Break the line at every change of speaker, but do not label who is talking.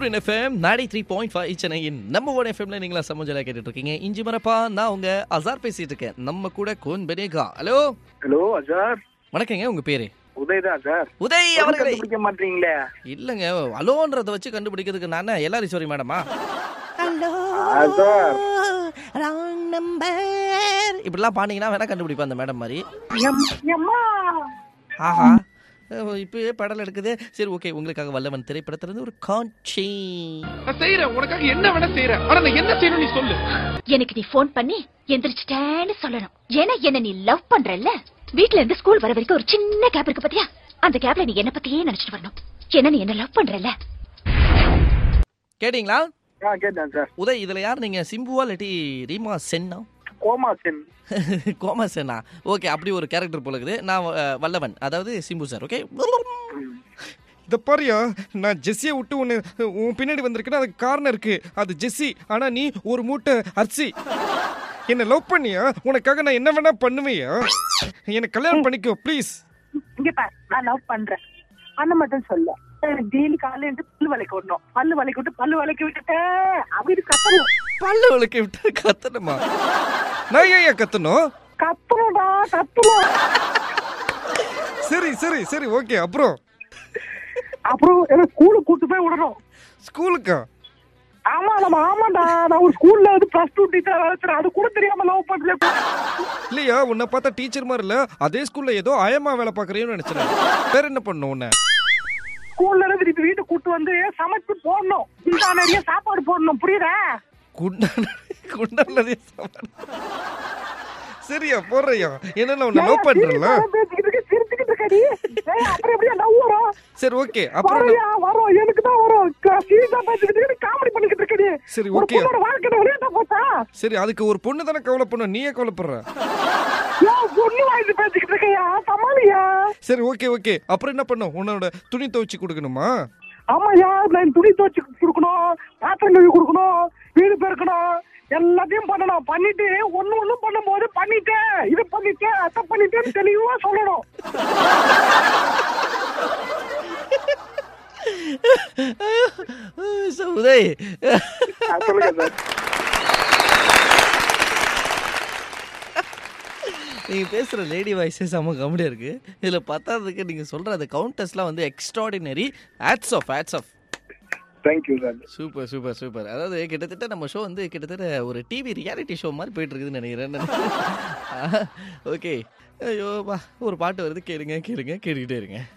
சூரியன் எஃப்எம் நாடி three point five சென்னையின் நம்ம ஒன் எஃப்எம்ல நீங்களா சமஞ்சலா கேட்டுட்டு இருக்கீங்க இஞ்சி மரப்பா நான் உங்க அசார் பேசிட்டு இருக்கேன் நம்ம கூட கோன் பெனேகா ஹலோ
ஹலோ அசார்
வணக்கங்க உங்க பேரு
உதயதான் சார்
உதய் அவர்களே
கண்டுபிடிக்க மாட்டீங்களே
இல்லங்க அலோன்றத வச்சு கண்டுபிடிக்கிறதுக்கு நான் எல்லாரும் சாரி மேடமா ஹலோ
அசார்
ராங் நம்பர் இப்படிலாம் பாண்டீங்கன்னா வேணா கண்டுபிடிப்பேன் அந்த மேடம் மாதிரி
எம்மா
ஆஹா அஹ் இப்பயே படல் எடுக்குது சரி ஓகே உங்களுக்காக வல்லவன் திரைப்படத்திலிருந்து ஒரு காட்சி
நான் செய்யறேன் உனக்காக என்ன வேணா செய்யறேன் ஆனா நான் என்ன செய்யணும் நீ சொல்லு
எனக்கு நீ ஃபோன் பண்ணி எந்திரிச்சிட்டேன்னு சொல்லணும் ஏன்னா என்ன நீ லவ் பண்றல்ல வீட்ல இருந்து ஸ்கூல் வர வரைக்கும் ஒரு சின்ன கேப் இருக்கு பாத்தியா அந்த கேப்ல நீ என்ன பத்தியே நினைச்சிட்டு வரணும் ஏன்னா நீ என்ன லவ் பண்றல்ல
கேட்டீங்களா
ஆ கேட்டேன் சார்
உதய் இதுல யார் நீங்க சிம்புவா இல்லாட்டி ரீமா சென்னா
கோமா சென்
கோமா சென்னா ஓகே அப்படி ஒரு கேரக்டர் போல இருக்குது நான் அஹ், வல்லவன் அதாவது சிம்பு சார் ஓகே
இந்த பாரியா நான் ஜெஸ்ஸியை விட்டு உன்னை உன் பின்னாடி வந்திருக்கேன்னா அதுக்கு காரணம் இருக்கு அது ஜெஸ்ஸி ஆனா நீ ஒரு மூட்டை அரிசி என்ன லவ் பண்ணியா உனக்காக நான் என்ன வேணா பண்ணுவியா எனக்கு கல்யாணம் பண்ணிக்கோ ப்ளீஸ்
இங்க பாரு நான் லவ் பண்றேன் அந்த மட்டும் சொல்ல டெய்லி காலையில இருந்து பல்லு வளைக்க விடணும் பல்லு வளைக்க விட்டு பல்லு வளைக்க விட்டுட்டேன் அப்படின்னு கத்தணும்
பல்லு விளக்கு விட்டு கத்தணுமா
நான் ஏன் ஏன் கத்தணும்
கத்தணும்டா கத்தணும்
சரி சரி சரி ஓகே அப்புறம்
அப்புறம் என்ன ஸ்கூலுக்கு கூட்டு போய் விடணும்
ஸ்கூலுக்கா
ஆமா நம்ம ஆமாண்டா நான் ஒரு ஸ்கூல்ல வந்து பிளஸ் டூ டீச்சர் வளர்த்துறேன் அது கூட தெரியாம லவ் பண்றேன்
இல்லையா உன்னை பார்த்தா டீச்சர் மாதிரி இல்ல அதே ஸ்கூல்ல ஏதோ ஆயம்மா வேலை பாக்குறேன்னு நினைச்சேன் வேற என்ன பண்ணும் உன்னை
ஸ்கூல்ல இருந்து திருப்பி வீட்டுக்கு கூட்டு வந்து சமைச்சு போடணும் இந்த நிறைய சாப்பாடு போடணும் புரியுதா
குண்டான குண்டானதே சாப்பாடு சரியா போடுறியா என்ன நான் உன்னை லவ் பண்றேன்ல
சிரிச்சுக்கிட்டு இருக்கடி ஏய், அப்புறம் எப்படியா லவ் வரும்
சரி ஓகே அப்புறம் என்ன-
வரையா வரும் எனக்கு தான் வரும் சீரியஸா பேசிக்கிட்டு காமெடி பண்ணிக்கிட்டு இருக்கடி
சரி,
ஒரு
okay.
பொண்ணோட வாழ்க்கையில விளையாட்டா போச்சா
சரி அதுக்கு ஒரு பொண்ணு தானே கவலை பண்ணும் நீயே கவலைப்படுற
ஏன் பொண்ணு வாய்ஸ் பேசிக்கிட்டு இருக்கையா சமாளியா
சரி ஓகே ஓகே அப்புறம் என்ன பண்ணும் உன்னோட துணி துவைச்சு கொடுக்கணுமா
ஆமாயா நான் துணி துவச்சு கொடுக்கணும் பாத்திரம் கழுவி கொடுக்கணும் வீடு பெருக்கணும் எல்லாத்தையும் பண்ணணும் பண்ணிட்டு ஒண்ணு ஒண்ணும் பண்ணும்போது பண்ணிட்டேன் இது பண்ணிட்டேன் அதை பண்ணிட்டேன்னு தெளிவா சொல்லணும்
So, உதய்
சொல்லுங்க சார்
நீங்க பேசுற லேடி வாய்ஸே செம்ம காமெடியா இருக்கு இதுல பத்தாததுக்கு நீங்க சொல்ற அந்த கவுண்டர்ஸ்லாம் வந்து extraordinary hats off hats off
thank you sir
super super super அதாவது கிட்டத்தட்ட நம்ம ஷோ வந்து கிட்டத்தட்ட ஒரு டிவி ரியாலிட்டி ஷோ மாதிரி போயிட்டு இருக்குதுன்னு நினைக்கிறேன் ஓகே ஐயோ பா ஒரு பாட்டு வருது கேளுங்க கேளுங்க கேட்டுக்கிட்டே இருங்க